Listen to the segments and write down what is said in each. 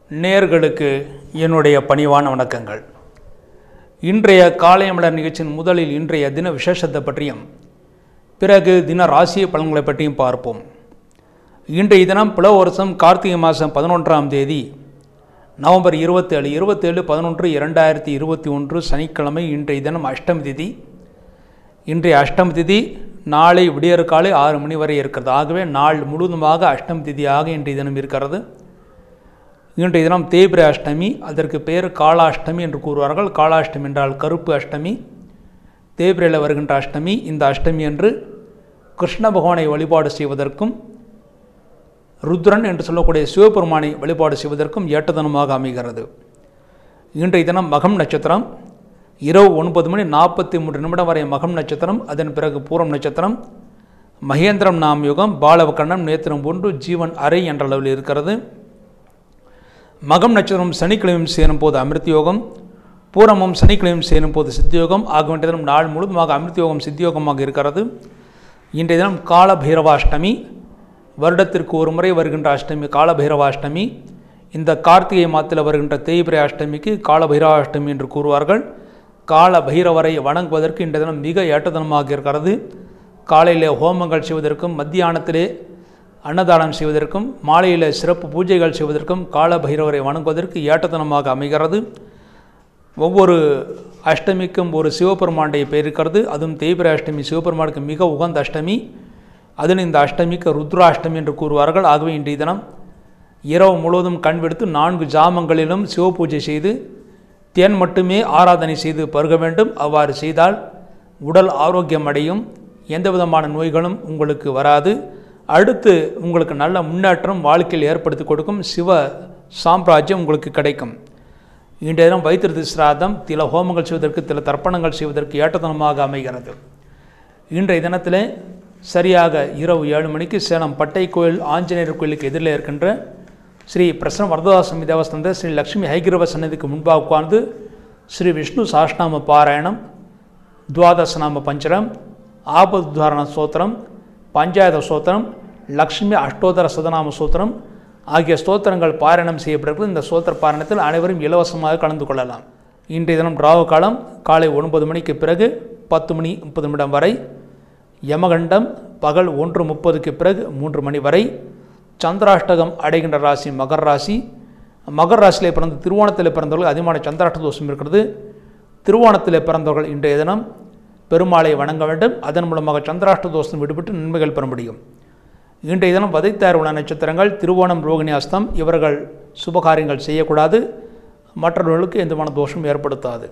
நேர்களுக்கு என்னுடைய பணிவான வணக்கங்கள் இன்றைய காலையமலர் நிகழ்ச்சியின் முதலில் இன்றைய தின விசேஷத்தை பற்றியும் பிறகு தின ராசிய பலன்களை பற்றியும் பார்ப்போம் இன்றைய தினம் பிளவ வருஷம் கார்த்திகை மாதம் பதினொன்றாம் தேதி நவம்பர் இருபத்தேழு இருபத்தேழு பதினொன்று இரண்டாயிரத்தி இருபத்தி ஒன்று சனிக்கிழமை இன்றைய தினம் அஷ்டமி திதி இன்றைய அஷ்டமி திதி நாளை விடியற் காலை ஆறு மணி வரை இருக்கிறது ஆகவே நாள் முழுவதுமாக அஷ்டமி திதியாக இன்றைய தினம் இருக்கிறது இன்றைய தினம் தேய்பிரை அஷ்டமி அதற்கு பெயர் காலாஷ்டமி என்று கூறுவார்கள் காலாஷ்டமி என்றால் கருப்பு அஷ்டமி தேய்பிரையில் வருகின்ற அஷ்டமி இந்த அஷ்டமி என்று கிருஷ்ண பகவானை வழிபாடு செய்வதற்கும் ருத்ரன் என்று சொல்லக்கூடிய சிவபெருமானை வழிபாடு செய்வதற்கும் ஏற்ற தினமாக அமைகிறது இன்றைய தினம் மகம் நட்சத்திரம் இரவு ஒன்பது மணி நாற்பத்தி மூன்று நிமிடம் வரை மகம் நட்சத்திரம் அதன் பிறகு பூரம் நட்சத்திரம் மகேந்திரம் நாம் யுகம் பாலவக்கண்ணம் நேத்திரம் ஒன்று ஜீவன் அறை என்ற அளவில் இருக்கிறது மகம் நட்சத்திரம் சனிக்கிழமையும் சேரும் போது அமிர்த யோகம் பூரமும் சனிக்கிழமையும் சேரும் போது சித்தியோகம் ஆக வேண்டிய தினம் நாள் முழுவதுமாக அமிர்த யோகம் சித்தியோகமாக இருக்கிறது இன்றைய தினம் கால பைரவாஷ்டமி வருடத்திற்கு ஒரு முறை வருகின்ற அஷ்டமி கால பைரவாஷ்டமி இந்த கார்த்திகை மாதத்தில் வருகின்ற தேய்பிரை அஷ்டமிக்கு கால பைரவாஷ்டமி என்று கூறுவார்கள் கால பைரவரை வணங்குவதற்கு இன்றைய தினம் மிக ஏற்ற தினமாக இருக்கிறது காலையிலே ஹோமங்கள் செய்வதற்கும் மத்தியானத்திலே அன்னதானம் செய்வதற்கும் மாலையில் சிறப்பு பூஜைகள் செய்வதற்கும் கால பைரவரை வணங்குவதற்கு ஏற்றத்தனமாக அமைகிறது ஒவ்வொரு அஷ்டமிக்கும் ஒரு சிவபெருமானுடைய பெயர் இருக்கிறது அதுவும் தேய்பிர அஷ்டமி சிவபெருமானுக்கு மிக உகந்த அஷ்டமி அதில் இந்த அஷ்டமிக்கு ருத்ராஷ்டமி என்று கூறுவார்கள் ஆகவே இன்றைய தினம் இரவு முழுவதும் கண் விடுத்து நான்கு ஜாமங்களிலும் சிவபூஜை செய்து தேன் மட்டுமே ஆராதனை செய்து பருக வேண்டும் அவ்வாறு செய்தால் உடல் ஆரோக்கியம் அடையும் எந்த விதமான நோய்களும் உங்களுக்கு வராது அடுத்து உங்களுக்கு நல்ல முன்னேற்றம் வாழ்க்கையில் ஏற்படுத்தி கொடுக்கும் சிவ சாம்ராஜ்யம் உங்களுக்கு கிடைக்கும் இன்றைய தினம் வைத்திருதி சிராதம் சில ஹோமங்கள் செய்வதற்கு சில தர்ப்பணங்கள் செய்வதற்கு ஏற்றதனமாக அமைகிறது இன்றைய தினத்தில் சரியாக இரவு ஏழு மணிக்கு சேலம் பட்டை கோயில் ஆஞ்சநேயர் கோயிலுக்கு எதிரில் இருக்கின்ற ஸ்ரீ பிரசன்ன வரததாசமி தேவஸ்தந்த ஸ்ரீ லக்ஷ்மி ஹைகிரவ சன்னதிக்கு முன்பாக உட்கார்ந்து ஸ்ரீ விஷ்ணு சாஷ்நாம பாராயணம் துவாதசநாம பஞ்சரம் ஆபத்வாரண ஸ்தோத்திரம் பஞ்சாயத ஸ்தோத்திரம் லக்ஷ்மி அஷ்டோதர சதநாம ஸ்தோத்திரம் ஆகிய ஸ்தோத்திரங்கள் பாராயணம் செய்யப்பட்டிருக்கிறது இந்த ஸ்தோத்திர பாராயணத்தில் அனைவரும் இலவசமாக கலந்து கொள்ளலாம் இன்றைய தினம் ராவு காலம் காலை ஒன்பது மணிக்கு பிறகு பத்து மணி முப்பது நிமிடம் வரை யமகண்டம் பகல் ஒன்று முப்பதுக்கு பிறகு மூன்று மணி வரை சந்திராஷ்டகம் அடைகின்ற ராசி மகர ராசி மகர ராசியிலே பிறந்த திருவோணத்தில் பிறந்தவர்கள் அதிகமான சந்திராஷ்ட தோஷம் இருக்கிறது திருவோணத்தில் பிறந்தவர்கள் இன்றைய தினம் பெருமாளை வணங்க வேண்டும் அதன் மூலமாக சந்திராஷ்ட தோஷம் விடுபட்டு நன்மைகள் பெற முடியும் இன்றைய தினம் வதைத்தார் உள்ள நட்சத்திரங்கள் திருவோணம் ரோகிணி அஸ்தம் இவர்கள் சுபகாரியங்கள் செய்யக்கூடாது மற்றவர்களுக்கு எந்தமான தோஷம் ஏற்படுத்தாது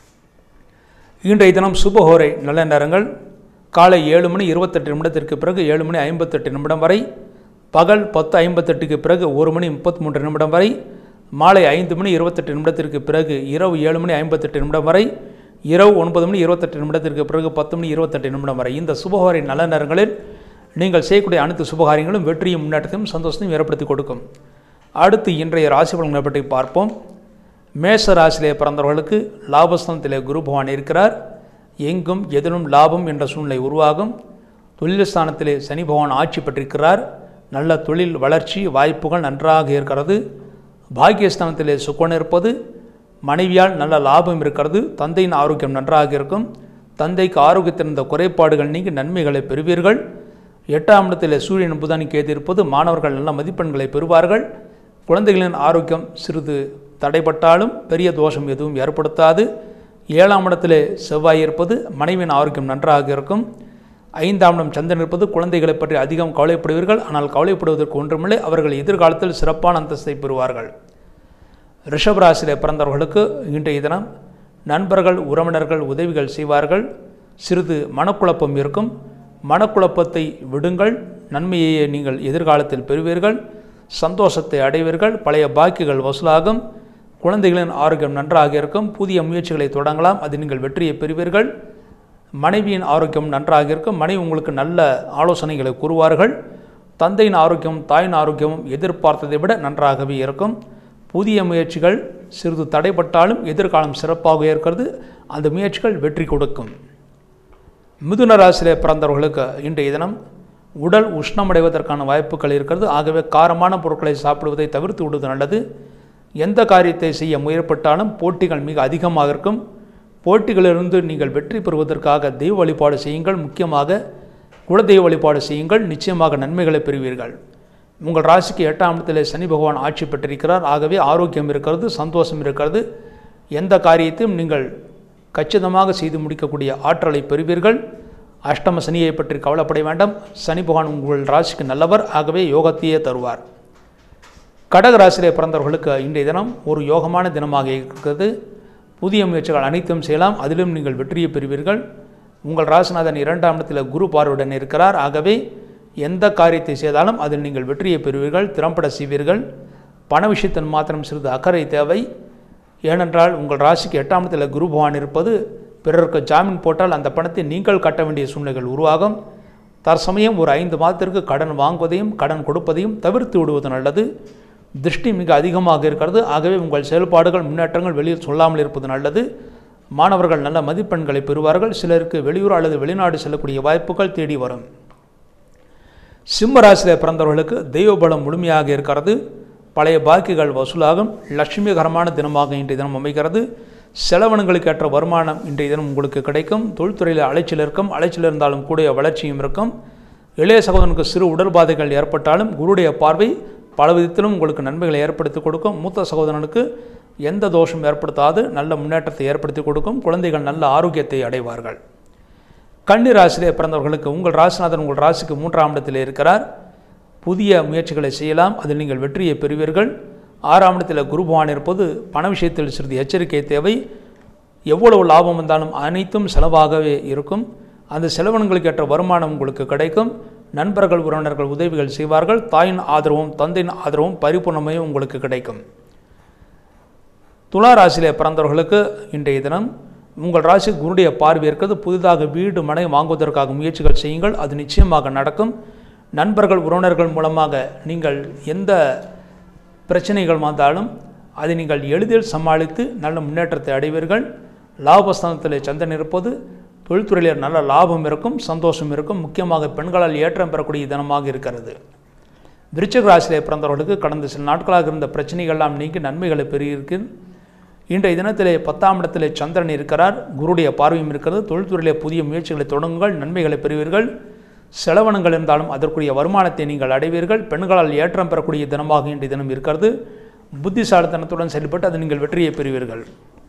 இன்றைய தினம் சுபஹோரை நல்ல நேரங்கள் காலை ஏழு மணி இருபத்தெட்டு நிமிடத்திற்கு பிறகு ஏழு மணி ஐம்பத்தெட்டு நிமிடம் வரை பகல் பத்து ஐம்பத்தெட்டுக்கு பிறகு ஒரு மணி முப்பத்தி மூன்று நிமிடம் வரை மாலை ஐந்து மணி இருபத்தெட்டு நிமிடத்திற்கு பிறகு இரவு ஏழு மணி ஐம்பத்தெட்டு நிமிடம் வரை இரவு ஒன்பது மணி இருபத்தெட்டு நிமிடத்திற்கு பிறகு பத்து மணி இருபத்தெட்டு நிமிடம் வரை இந்த சுபஹோரை நல்ல நேரங்களில் நீங்கள் செய்யக்கூடிய அனைத்து சுபகாரியங்களும் வெற்றியும் முன்னேற்றத்தையும் சந்தோஷத்தையும் ஏற்படுத்தி கொடுக்கும் அடுத்து இன்றைய ராசி பலன்களை பற்றி பார்ப்போம் மேஷ ராசியிலே பிறந்தவர்களுக்கு லாபஸ்தானத்திலே குரு பகவான் இருக்கிறார் எங்கும் எதிலும் லாபம் என்ற சூழ்நிலை உருவாகும் தொழில் ஸ்தானத்திலே சனி பகவான் ஆட்சி பெற்றிருக்கிறார் நல்ல தொழில் வளர்ச்சி வாய்ப்புகள் நன்றாக இருக்கிறது பாக்கியஸ்தானத்திலே சுக்கோணம் இருப்பது மனைவியால் நல்ல லாபம் இருக்கிறது தந்தையின் ஆரோக்கியம் நன்றாக இருக்கும் தந்தைக்கு ஆரோக்கியத்தில் இருந்த குறைபாடுகள் நீங்கி நன்மைகளை பெறுவீர்கள் எட்டாம் இடத்தில் சூரியன் புதன் கேது இருப்பது மாணவர்கள் நல்ல மதிப்பெண்களை பெறுவார்கள் குழந்தைகளின் ஆரோக்கியம் சிறிது தடைப்பட்டாலும் பெரிய தோஷம் எதுவும் ஏற்படுத்தாது ஏழாம் இடத்திலே செவ்வாய் இருப்பது மனைவியின் ஆரோக்கியம் நன்றாக இருக்கும் ஐந்தாம் இடம் சந்திரன் இருப்பது குழந்தைகளை பற்றி அதிகம் கவலைப்படுவீர்கள் ஆனால் கவலைப்படுவதற்கு ஒன்றுமில்லை அவர்கள் எதிர்காலத்தில் சிறப்பான அந்தஸ்தை பெறுவார்கள் ரிஷபராசியில் பிறந்தவர்களுக்கு இன்றைய தினம் நண்பர்கள் உறவினர்கள் உதவிகள் செய்வார்கள் சிறிது மனக்குழப்பம் இருக்கும் மனக்குழப்பத்தை விடுங்கள் நன்மையை நீங்கள் எதிர்காலத்தில் பெறுவீர்கள் சந்தோஷத்தை அடைவீர்கள் பழைய பாக்கிகள் வசூலாகும் குழந்தைகளின் ஆரோக்கியம் நன்றாக இருக்கும் புதிய முயற்சிகளை தொடங்கலாம் அது நீங்கள் வெற்றியை பெறுவீர்கள் மனைவியின் ஆரோக்கியம் நன்றாக இருக்கும் மனைவி உங்களுக்கு நல்ல ஆலோசனைகளை கூறுவார்கள் தந்தையின் ஆரோக்கியம் தாயின் ஆரோக்கியமும் எதிர்பார்த்ததை விட நன்றாகவே இருக்கும் புதிய முயற்சிகள் சிறிது தடைப்பட்டாலும் எதிர்காலம் சிறப்பாக இருக்கிறது அந்த முயற்சிகள் வெற்றி கொடுக்கும் மிதுன ராசியிலே பிறந்தவர்களுக்கு இன்றைய தினம் உடல் உஷ்ணமடைவதற்கான வாய்ப்புகள் இருக்கிறது ஆகவே காரமான பொருட்களை சாப்பிடுவதை தவிர்த்து விடுவது நல்லது எந்த காரியத்தை செய்ய முயற்பட்டாலும் போட்டிகள் மிக அதிகமாக இருக்கும் போட்டிகளிலிருந்து நீங்கள் வெற்றி பெறுவதற்காக தெய்வ வழிபாடு செய்யுங்கள் முக்கியமாக குலதெய்வ வழிபாடு செய்யுங்கள் நிச்சயமாக நன்மைகளை பெறுவீர்கள் உங்கள் ராசிக்கு எட்டாம் இடத்திலே சனி பகவான் ஆட்சி பெற்றிருக்கிறார் ஆகவே ஆரோக்கியம் இருக்கிறது சந்தோஷம் இருக்கிறது எந்த காரியத்தையும் நீங்கள் கச்சிதமாக செய்து முடிக்கக்கூடிய ஆற்றலை பெறுவீர்கள் அஷ்டம சனியை பற்றி கவலைப்பட வேண்டாம் சனி பகவான் உங்கள் ராசிக்கு நல்லவர் ஆகவே யோகத்தையே தருவார் கடக ராசியிலே பிறந்தவர்களுக்கு இன்றைய தினம் ஒரு யோகமான தினமாக இருக்கிறது புதிய முயற்சிகள் அனைத்தும் செய்யலாம் அதிலும் நீங்கள் வெற்றியை பெறுவீர்கள் உங்கள் ராசிநாதன் இரண்டாம் இடத்தில் குரு பார்வையுடன் இருக்கிறார் ஆகவே எந்த காரியத்தை செய்தாலும் அதில் நீங்கள் வெற்றியை பெறுவீர்கள் திறம்பட செய்வீர்கள் பண விஷயத்தில் மாத்திரம் சிறிது அக்கறை தேவை ஏனென்றால் உங்கள் ராசிக்கு எட்டாம் இடத்தில் குரு பகவான் இருப்பது பிறருக்கு ஜாமீன் போட்டால் அந்த பணத்தை நீங்கள் கட்ட வேண்டிய சூழ்நிலைகள் உருவாகும் தற்சமயம் ஒரு ஐந்து மாதத்திற்கு கடன் வாங்குவதையும் கடன் கொடுப்பதையும் தவிர்த்து விடுவது நல்லது திருஷ்டி மிக அதிகமாக இருக்கிறது ஆகவே உங்கள் செயல்பாடுகள் முன்னேற்றங்கள் வெளியில் சொல்லாமல் இருப்பது நல்லது மாணவர்கள் நல்ல மதிப்பெண்களை பெறுவார்கள் சிலருக்கு வெளியூர் அல்லது வெளிநாடு செல்லக்கூடிய வாய்ப்புகள் தேடி வரும் சிம்ம ராசியில் பிறந்தவர்களுக்கு தெய்வ பலம் முழுமையாக இருக்கிறது பழைய பாக்கிகள் வசூலாகும் லட்சுமிகரமான தினமாக இன்றைய தினம் அமைகிறது செலவனங்களுக்கு ஏற்ற வருமானம் இன்றைய தினம் உங்களுக்கு கிடைக்கும் தொழில்துறையில் அலைச்சல் இருக்கும் அலைச்சல் இருந்தாலும் கூடிய வளர்ச்சியும் இருக்கும் இளைய சகோதரனுக்கு சிறு உடல் பாதைகள் ஏற்பட்டாலும் குருடைய பார்வை பல விதத்திலும் உங்களுக்கு நன்மைகளை ஏற்படுத்தி கொடுக்கும் மூத்த சகோதரனுக்கு எந்த தோஷம் ஏற்படுத்தாது நல்ல முன்னேற்றத்தை ஏற்படுத்தி கொடுக்கும் குழந்தைகள் நல்ல ஆரோக்கியத்தை அடைவார்கள் கன்னி ராசியிலே பிறந்தவர்களுக்கு உங்கள் ராசிநாதன் உங்கள் ராசிக்கு மூன்றாம் இடத்தில் இருக்கிறார் புதிய முயற்சிகளை செய்யலாம் அதில் நீங்கள் வெற்றியை பெறுவீர்கள் ஆறாம் இடத்தில் குரு பகவான் இருப்பது பண விஷயத்தில் சிறிது எச்சரிக்கை தேவை எவ்வளவு லாபம் வந்தாலும் அனைத்தும் செலவாகவே இருக்கும் அந்த செலவினங்களுக்கு ஏற்ற வருமானம் உங்களுக்கு கிடைக்கும் நண்பர்கள் உறவினர்கள் உதவிகள் செய்வார்கள் தாயின் ஆதரவும் தந்தையின் ஆதரவும் பரிபூர்ணமையும் உங்களுக்கு கிடைக்கும் துலா ராசியிலே பிறந்தவர்களுக்கு இன்றைய தினம் உங்கள் ராசி குருடைய பார்வை இருக்கிறது புதிதாக வீடு மனை வாங்குவதற்காக முயற்சிகள் செய்யுங்கள் அது நிச்சயமாக நடக்கும் நண்பர்கள் உறவினர்கள் மூலமாக நீங்கள் எந்த பிரச்சனைகள் வந்தாலும் அதை நீங்கள் எளிதில் சமாளித்து நல்ல முன்னேற்றத்தை அடைவீர்கள் லாபஸ்தானத்தில் சந்திரன் இருப்பது தொழில்துறையில் நல்ல லாபம் இருக்கும் சந்தோஷம் இருக்கும் முக்கியமாக பெண்களால் ஏற்றம் பெறக்கூடிய தினமாக இருக்கிறது விருச்சிக ராசியிலே பிறந்தவர்களுக்கு கடந்த சில நாட்களாக இருந்த பிரச்சனைகள்லாம் நீங்கி நன்மைகளை பெறுகிறீர்கள் இன்றைய தினத்திலே பத்தாம் இடத்திலே சந்திரன் இருக்கிறார் குருடைய பார்வையும் இருக்கிறது தொழில்துறையிலே புதிய முயற்சிகளை தொடங்குங்கள் நன்மைகளை பெறுவீர்கள் செலவனங்கள் இருந்தாலும் அதற்குரிய வருமானத்தை நீங்கள் அடைவீர்கள் பெண்களால் ஏற்றம் பெறக்கூடிய தினமாக இன்றைய தினம் இருக்கிறது புத்திசாலித்தனத்துடன் செயல்பட்டு அது நீங்கள் வெற்றியை பெறுவீர்கள்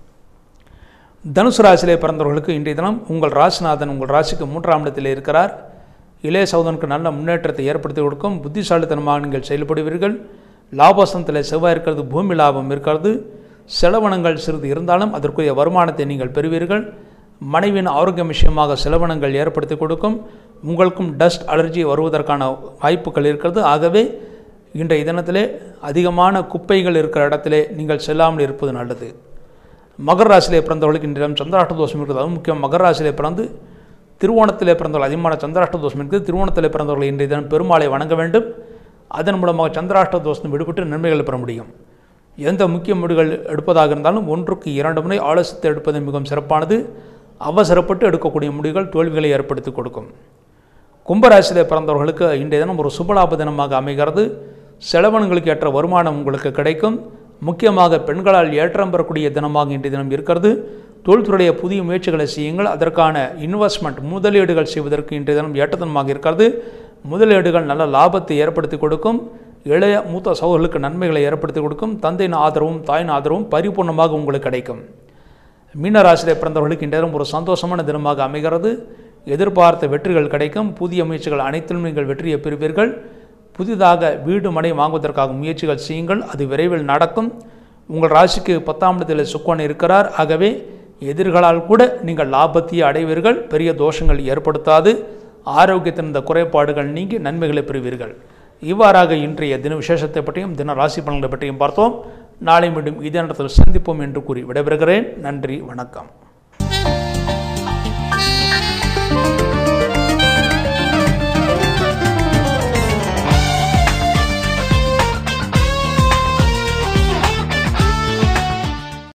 தனுசு ராசியிலே பிறந்தவர்களுக்கு இன்றைய தினம் உங்கள் ராசிநாதன் உங்கள் ராசிக்கு மூன்றாம் இடத்தில் இருக்கிறார் இளைய சகோதரனுக்கு நல்ல முன்னேற்றத்தை ஏற்படுத்தி கொடுக்கும் புத்திசாலித்தனமாக நீங்கள் செயல்படுவீர்கள் லாபசனத்தில் செவ்வாய் இருக்கிறது பூமி லாபம் இருக்கிறது செலவனங்கள் சிறிது இருந்தாலும் அதற்குரிய வருமானத்தை நீங்கள் பெறுவீர்கள் மனைவியின் ஆரோக்கியம் விஷயமாக செலவனங்கள் ஏற்படுத்தி கொடுக்கும் உங்களுக்கும் டஸ்ட் அலர்ஜி வருவதற்கான வாய்ப்புகள் இருக்கிறது ஆகவே இன்றைய தினத்திலே அதிகமான குப்பைகள் இருக்கிற இடத்திலே நீங்கள் செல்லாமல் இருப்பது நல்லது மகர ராசியிலே பிறந்தவர்களுக்கு இன்றைய தினம் சந்திராஷ்ட தோஷம் இருக்கிறது அதுவும் முக்கியம் மகர ராசியிலே பிறந்து திருவோணத்திலே பிறந்தவர்கள் அதிகமான சந்திராஷ்ட தோஷம் இருக்குது திருவோணத்திலே பிறந்தவர்கள் இன்றைய தினம் பெருமாளை வணங்க வேண்டும் அதன் மூலமாக சந்திராஷ்ட தோஷம் விடுபட்டு நன்மைகளை பெற முடியும் எந்த முக்கிய முடிவுகள் எடுப்பதாக இருந்தாலும் ஒன்றுக்கு இரண்டு முறை ஆலோசித்து எடுப்பது மிகவும் சிறப்பானது அவசரப்பட்டு எடுக்கக்கூடிய முடிவுகள் தோல்விகளை ஏற்படுத்தி கொடுக்கும் கும்பராசியிலே பிறந்தவர்களுக்கு இன்றைய தினம் ஒரு சுபலாப தினமாக அமைகிறது செலவனங்களுக்கு ஏற்ற வருமானம் உங்களுக்கு கிடைக்கும் முக்கியமாக பெண்களால் ஏற்றம் பெறக்கூடிய தினமாக இன்றைய தினம் இருக்கிறது தொழில்துறைய புதிய முயற்சிகளை செய்யுங்கள் அதற்கான இன்வெஸ்ட்மெண்ட் முதலீடுகள் செய்வதற்கு இன்றைய தினம் ஏற்றதனமாக இருக்கிறது முதலீடுகள் நல்ல லாபத்தை ஏற்படுத்தி கொடுக்கும் இளைய மூத்த சகோதரர்களுக்கு நன்மைகளை ஏற்படுத்தி கொடுக்கும் தந்தையின் ஆதரவும் தாயின் ஆதரவும் பரிபூர்ணமாக உங்களுக்கு கிடைக்கும் மீனராசியிலே பிறந்தவர்களுக்கு இன்றைய தினம் ஒரு சந்தோஷமான தினமாக அமைகிறது எதிர்பார்த்த வெற்றிகள் கிடைக்கும் புதிய முயற்சிகள் அனைத்திலும் நீங்கள் வெற்றியை பெறுவீர்கள் புதிதாக வீடு மனை வாங்குவதற்காக முயற்சிகள் செய்யுங்கள் அது விரைவில் நடக்கும் உங்கள் ராசிக்கு பத்தாம் இடத்தில் சுக்கோன் இருக்கிறார் ஆகவே எதிர்களால் கூட நீங்கள் லாபத்தையே அடைவீர்கள் பெரிய தோஷங்கள் ஏற்படுத்தாது ஆரோக்கியத்தின் இந்த குறைபாடுகள் நீங்கி நன்மைகளை பெறுவீர்கள் இவ்வாறாக இன்றைய தின விசேஷத்தை பற்றியும் தின ராசி பலன்களை பற்றியும் பார்த்தோம் நாளை மீண்டும் இதே நேரத்தில் சந்திப்போம் என்று கூறி விடைபெறுகிறேன் நன்றி வணக்கம்